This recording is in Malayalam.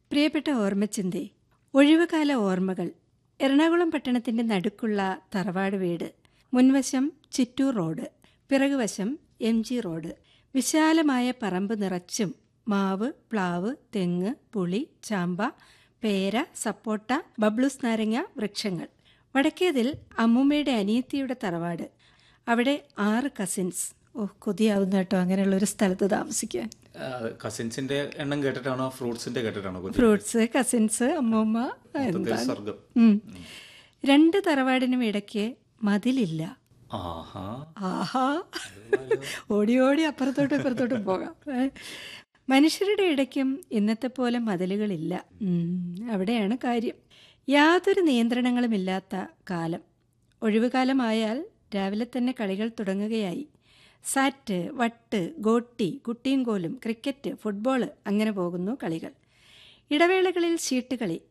പ്രിയപ്പെട്ട ഓർമ്മച്ചിന്തേ ഒഴിവുകാല ഓർമ്മകൾ എറണാകുളം പട്ടണത്തിന്റെ നടുക്കുള്ള തറവാട് വീട് മുൻവശം ചിറ്റൂർ റോഡ് പിറകുവശം എം ജി റോഡ് വിശാലമായ പറമ്പ് നിറച്ചും മാവ് പ്ലാവ് തെങ്ങ് പുളി ചാമ്പ പേര സപ്പോട്ട ബബ്ലൂസ് നാരങ്ങ വൃക്ഷങ്ങൾ വടക്കേതിൽ അമ്മൂമ്മയുടെ അനിയത്തിയുടെ തറവാട് അവിടെ ആറ് കസിൻസ് ഓ കൊതിയാവുന്ന കേട്ടോ അങ്ങനെയുള്ള ഒരു സ്ഥലത്ത് താമസിക്കാൻ കസിൻസിന്റെ എണ്ണം കേട്ടിട്ടാണോ ഫ്രൂട്ട്സിന്റെ കേട്ടിട്ടാണോ കൊതി? ഫ്രൂട്ട്സ് കസിൻസ് അമ്മൂമ്മ മൊത്തത്തിൽ എന്താണ് സ്വർഗം ഉം. രണ്ട് തറവാടിനും ഇടയ്ക്ക് മതിലില്ല ആഹാ ആഹാ ഓടി ഓടി അപ്പുറത്തോട്ടും ഇപ്പുറത്തോട്ടും പോകാം ഏ. മനുഷ്യരുടെ ഇടയ്ക്കും ഇന്നത്തെ പോലെ മതിലുകളില്ല ഉം, അവിടെയാണ് കാര്യം യാതൊരു നിയന്ത്രണങ്ങളുമില്ലാത്ത കാലം ഒഴിവുകാലമായാൽ രാവിലെ തന്നെ കളികൾ തുടങ്ങുകയായി സാറ്റ് വട്ട് ഗോട്ടി കുട്ടിയും കോലും ക്രിക്കറ്റ് ഫുട്ബോൾ അങ്ങനെ പോകുന്നു കളികൾ ഇടവേളകളിൽ ചീട്ടുകളി